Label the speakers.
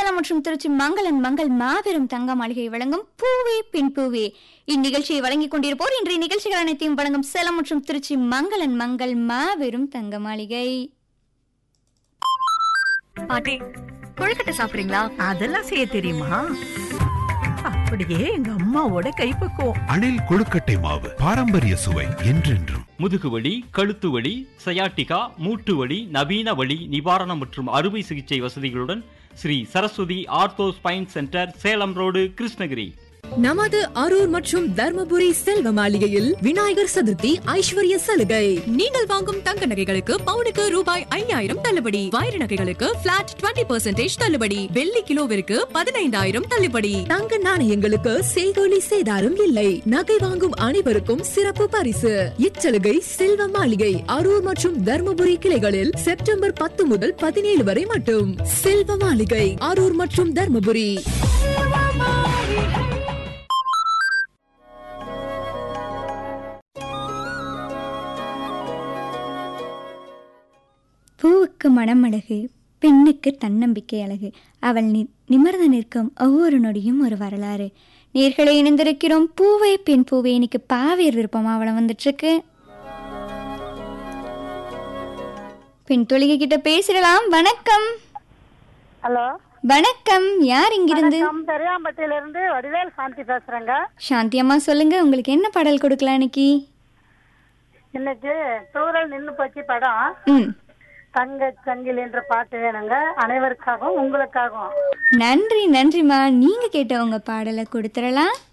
Speaker 1: சேலம் மற்றும் திருச்சி மங்களன் மங்கள் மாபெரும் தங்க மாளிகை வழங்கும் பூவே பின் பூவே இந்நிகழ்ச்சியை வழங்கிக் கொண்டிருப்போர் இன்றைய நிகழ்ச்சிகள் அனைத்தையும் வழங்கும் சேலம் மற்றும் திருச்சி மங்களன் மங்கள் மாபெரும் தங்க மாளிகை
Speaker 2: பாட்டி கொழுக்கட்டை சாப்பிடுறீங்களா
Speaker 3: அதெல்லாம் செய்ய தெரியுமா அப்படியே எங்க அம்மாவோட கைப்பக்குவம்
Speaker 4: அணில் கொழுக்கட்டை மாவு பாரம்பரிய சுவை என்றென்றும்
Speaker 5: முதுகுவலி கழுத்து வலி சயாட்டிகா மூட்டு வலி நவீன வலி நிவாரணம் மற்றும் அறுவை சிகிச்சை வசதிகளுடன் Shri Saraswati ortho spine centre Salem road Krishnagiri
Speaker 6: நமது அரூர் மற்றும் தர்மபுரி செல்வ மாளிகையில் விநாயகர் சதுர்த்தி ஐஸ்வர்ய சலுகை நீங்கள் வாங்கும் தங்க நகைகளுக்கு பவுனுக்கு ரூபாய் ஐயாயிரம் தள்ளுபடி வைர நகைகளுக்கு பிளாட் 20% தள்ளுபடி வெள்ளி கிலோவிற்கு பதினைந்தாயிரம் தள்ளுபடி தங்க நாணயங்களுக்கு செய்கோலி சேதாரம் இல்லை நகை வாங்கும் அனைவருக்கும் சிறப்பு பரிசு இச்சலுகை செல்வ மாளிகை அரூர் மற்றும் தர்மபுரி கிளைகளில் செப்டம்பர் பத்து முதல் பதினேழு வரை மட்டும் செல்வ மாளிகை அரூர் மற்றும் தர்மபுரி
Speaker 1: பூவுக்கு மனம் அழகு பெண்ணுக்கு தன்னம்பிக்கை அழகு அவள் நி நிமிர்ந்து நிற்கும் ஒவ்வொரு நொடியும் ஒரு வரலாறு நேர்களை இணைந்திருக்கிறோம் பூவே பெண் பூவே இன்னைக்கு பாவேர் விருப்பமா அவளை வந்துட்டுருக்கு பெண் தொழிகை கிட்ட பேசிடலாம் வணக்கம்
Speaker 7: ஹலோ
Speaker 1: வணக்கம் யார் இங்கிருந்து
Speaker 7: வணக்கம் பெரியாம்பட்டியில இருந்து வடிவேல் சாந்தி பேசுறேங்க
Speaker 1: சாந்தி அம்மா சொல்லுங்க உங்களுக்கு என்ன பாடல் கொடுக்கலாம் இன்னைக்கு
Speaker 7: இன்னைக்கு தூரல் நின்னு போச்சு படம்
Speaker 1: ம்
Speaker 7: தங்க சங்கில் என்ற பாட்டு வேணுங்க அனைவருக்காகவும் உங்களுக்காகவும்
Speaker 1: நன்றி நன்றிம்மா நீங்க கேட்ட உங்க பாடலை கொடுத்துடலாம்